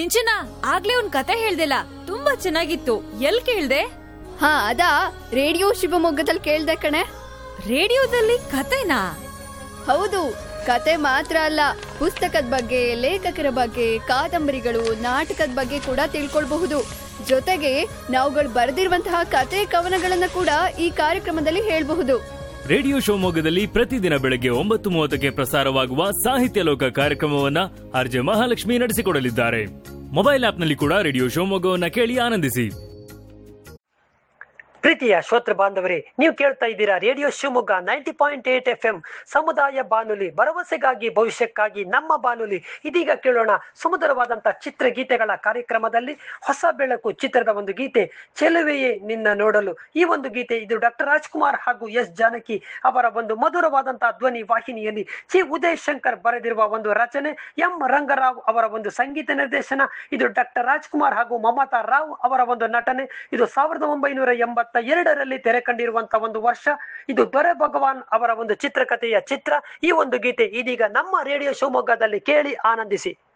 ಸಿಂಚನ ಆಗ್ಲೇ ಒಂದ್ ಕತೆ ಹೇಳ್ದಿಲ್ಲ ತುಂಬಾ ಚೆನ್ನಾಗಿತ್ತು ಎಲ್ ಕೇಳ್ದೆ ಹಾ ಅದಾ ರೇಡಿಯೋ ಶಿವಮೊಗ್ಗದಲ್ಲಿ ಕೇಳ್ದೆ ಕಣೆ ರೇಡಿಯೋದಲ್ಲಿ ಕತೆನಾ ಹೌದು ಕತೆ ಮಾತ್ರ ಅಲ್ಲ ಪುಸ್ತಕದ ಬಗ್ಗೆ ಲೇಖಕರ ಬಗ್ಗೆ ಕಾದಂಬರಿಗಳು ನಾಟಕದ ಬಗ್ಗೆ ಕೂಡ ತಿಳ್ಕೊಳ್ಬಹುದು ಜೊತೆಗೆ ನಾವುಗಳು ಬರೆದಿರುವಂತಹ ಕತೆ ಕವನಗಳನ್ನ ಕೂಡ ಈ ಕಾರ್ಯಕ್ರಮದಲ್ಲಿ ಹೇಳ್ಬಹುದು ರೇಡಿಯೋ ಶಿವಮೊಗ್ಗದಲ್ಲಿ ಪ್ರತಿದಿನ ಬೆಳಗ್ಗೆ ಒಂಬತ್ತು ಮೂವತ್ತಕ್ಕೆ ಪ್ರಸಾರವಾಗುವ ಸಾಹಿತ್ಯ ಲೋಕ ಕಾರ್ಯಕ್ರಮವನ್ನ ಆರ್ಜೆ ಮಹಾಲಕ್ಷ್ಮಿ ನಡೆಸಿಕೊಡಲಿದ್ದಾರೆ ಮೊಬೈಲ್ ಆಪ್ನಲ್ಲಿ ಕೂಡ ರೇಡಿಯೋ ಶಿವಮೊಗ್ಗವನ್ನ ಕೇಳಿ ಆನಂದಿಸಿ ಪ್ರೀತಿಯ ಶ್ರೋತೃ ಬಾಂಧವರೇ ನೀವು ಕೇಳ್ತಾ ಇದ್ದೀರಾ radio Shivamogga ninety point eight F M ಸಮುದಾಯ ಬಾನುಲಿ ಭರವಸೆಗಾಗಿ ಭವಿಷ್ಯಕ್ಕಾಗಿ ನಮ್ಮ ಬಾನುಲಿ ಇದೀಗ ಕೇಳೋಣ ಸುಮಧುರವಾದಂಥ ಚಿತ್ರಗೀತೆಗಳ ಕಾರ್ಯಕ್ರಮದಲ್ಲಿ ಹೊಸ ಬೆಳಕು ಚಿತ್ರದ ಒಂದು ಗೀತೆ ಚೆಲುವೆಯೇ ನಿನ್ನ ನೋಡಲು ಈ ಒಂದು ಗೀತೆ ಇದು ಡಾಕ್ಟರ್ ರಾಜ್ಕುಮಾರ್ ಹಾಗೂ ಎಸ್ ಜಾನಕಿ ಅವರ ಒಂದು ಮಧುರವಾದಂತಹ ಧ್ವನಿ ವಾಹಿನಿಯಲ್ಲಿ ಚಿ ಉದಯ್ ಶಂಕರ್ ಬರೆದಿರುವ ಒಂದು ರಚನೆ ಎಂ ರಂಗರಾವ್ ಅವರ ಒಂದು ಸಂಗೀತ ನಿರ್ದೇಶನ ಇದು ಡಾಕ್ಟರ್ ರಾಜ್ಕುಮಾರ್ ಹಾಗೂ ಮಮತಾ ರಾವ್ ಅವರ ಒಂದು ನಟನೆ ಇದು ಸಾವಿರದ ಒಂಬೈನೂರ ಎಂಬತ್ತ ಎರಡರಲ್ಲಿ ತೆರೆ ಕಂಡಿರುವಂತಹ ಒಂದು ವರ್ಷ ಇದು ದೊರೆ ಭಗವಾನ್ ಅವರ ಒಂದು ಚಿತ್ರಕಥೆಯ ಚಿತ್ರ ಈ ಒಂದು ಗೀತೆ ಇದೀಗ ನಮ್ಮ ರೇಡಿಯೋ ಶಿವಮೊಗ್ಗದಲ್ಲಿ ಕೇಳಿ ಆನಂದಿಸಿ